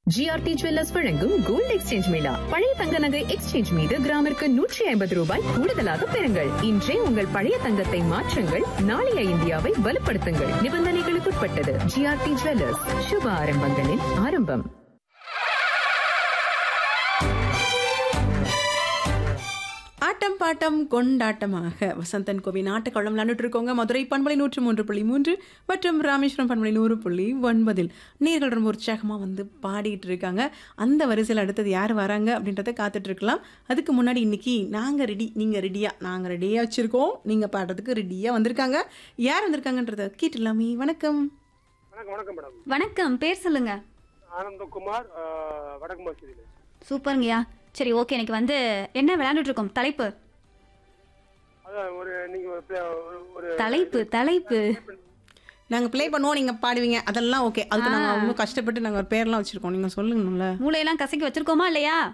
GRT jewellers வழங்கும் gold exchange mela பழைய தங்க நகை எக்ஸ்சேஞ்ச் மீது கிராமிற்கு நூற்றி ஐம்பது ரூபாய் கூடுதலாக பெறுங்கள் இன்றே உங்கள் பழைய தங்கத்தை மாற்றுங்கள் நாளைய இந்தியாவை வலுப்படுத்துங்கள் நிபந்தனைகளுக்குட்பட்டது ஜிஆர்டி ஜுவல்லர்ஸ் சுப ஆரம்பங்களின் ஆரம்பம் ஆட்டம் பாட்டம் கொண்டாட்டமாக வசந்தன் கோவின் ஆட்டக்களம் விளையாண்டுட்டு இருக்கோங்க மதுரை பண்பலை நூற்று மூன்று புள்ளி மூன்று மற்றும் ராமேஸ்வரம் பண்பலை நூறு புள்ளி ஒன்பதில் நீர்கள் ரொம்ப உற்சாகமாக வந்து பாடிட்டு இருக்காங்க அந்த வரிசையில் அடுத்தது யார் வராங்க அப்படின்றத காத்துட்டு இருக்கலாம் அதுக்கு முன்னாடி இன்னைக்கு நாங்கள் ரெடி நீங்கள் ரெடியா நாங்கள் ரெடியாக வச்சுருக்கோம் நீங்கள் பாடுறதுக்கு ரெடியாக வந்திருக்காங்க யார் வந்திருக்காங்கன்றத கேட்டுடலாமே வணக்கம் வணக்கம் வணக்கம் மேடம் வணக்கம் பேர் சொல்லுங்க ஆனந்தகுமார் ஆஹ், வடக்கு மசூதியில் சூப்பருங்கய்யா சரி ஓகே எனக்கு வந்து என்ன விளையாண்டுட்டு இருக்கோம் தலைப்பு அதான் ஒரு நீங்க ஒரு play- ஒரு- ஒரு தலைப்பு தலைப்பு நாங்கள் ப்ளே பண்ணுவோம் நீங்கள் பாடுவீங்க அதெல்லாம் ஓகே அதுக்கு நாங்கள் அவ்வளோ கஷ்டப்பட்டு நாங்கள் ஒரு பேர்லாம் வச்சுருக்கோம் நீங்கள் சொல்லுங்கள்ல மூளையெல்லாம் கசக்கி வச்சிருக்கோமா இல்லையா